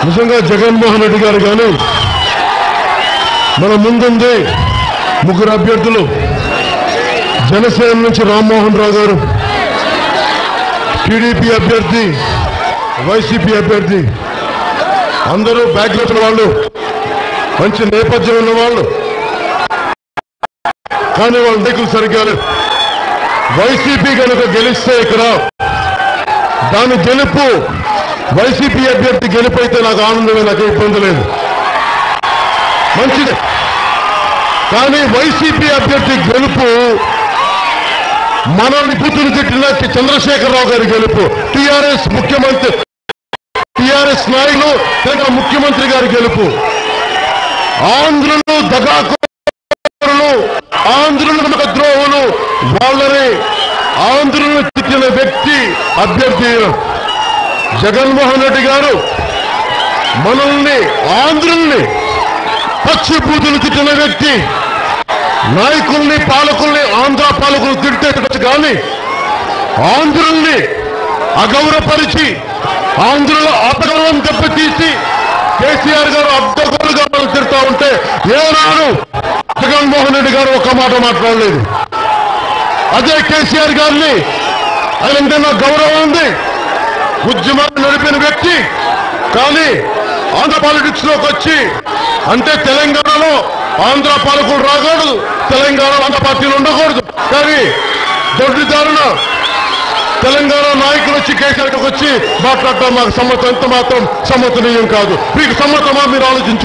నిజంగా జగన్మోహన్ రెడ్డి గారు కానీ మన ముందుంది ముగ్గురు అభ్యర్థులు జనసేన నుంచి రామ్మోహన్ రావు గారు టీడీపీ అభ్యర్థి వైసీపీ అభ్యర్థి అందరూ బ్యాక్గ్రౌండ్ వాళ్ళు మంచి నేపథ్యం ఉన్న వాళ్ళు కానీ వాళ్ళ దిక్కులు సరిగ్గా లేవు వైసీపీ కనుక గెలిస్తే ఇక్కడ దాని గెలుపు వైసీపీ అభ్యర్థి గెలుపు అయితే నాకు ఆనందమే నాకు ఇబ్బంది లేదు మంచిది కానీ వైసీపీ అభ్యర్థి గెలుపు మనల్ని బుద్ధులు తిట్టిన చంద్రశేఖరరావు గారి గెలుపు టిఆర్ఎస్ ముఖ్యమంత్రి టిఆర్ఎస్ నాయకులు తెలంగాణ ముఖ్యమంత్రి గారి గెలుపు ఆంధ్రులు దగాకోరులు ఆంధ్రులు నమ్మక ద్రోహులు వాళ్ళని ఆంధ్రులను తిట్టిన వ్యక్తి అభ్యర్థి జగన్మోహన్ రెడ్డి గారు మనల్ని ఆంధ్రుల్ని పచ్చి బూతులు తిట్టిన వ్యక్తి నాయకుల్ని పాలకుల్ని ఆంధ్ర పాలకులు తిడితే తిట్టచ్చు కానీ ఆంధ్రుల్ని అగౌరవపరిచి ఆంధ్రుల ఆటగౌరవం దెబ్బతీసి కేసీఆర్ గారు అడ్డగోలుగా మనం తిడతా ఉంటే ఏనాడు జగన్మోహన్ రెడ్డి గారు ఒక్క మాట మాట్లాడలేదు అదే కేసీఆర్ గారిని ఆయనంటే నాకు గౌరవం ఉంది ఉద్యమాన్ని నడిపిన వ్యక్తి కానీ ఆంధ్ర పాలిటిక్స్ లోకి వచ్చి అంటే తెలంగాణలో ఆంధ్ర పాలకుడు రాకూడదు తెలంగాణలో ఆంధ్ర పార్టీలు ఉండకూడదు కానీ దొడ్డిదారున తెలంగాణ నాయకులు వచ్చి కేసీఆర్కి వచ్చి మాట్లాడటం మాకు సమ్మతం ఎంత మాత్రం సమ్మతనీయం కాదు మీకు సమ్మతమా మీరు ఆలోచించు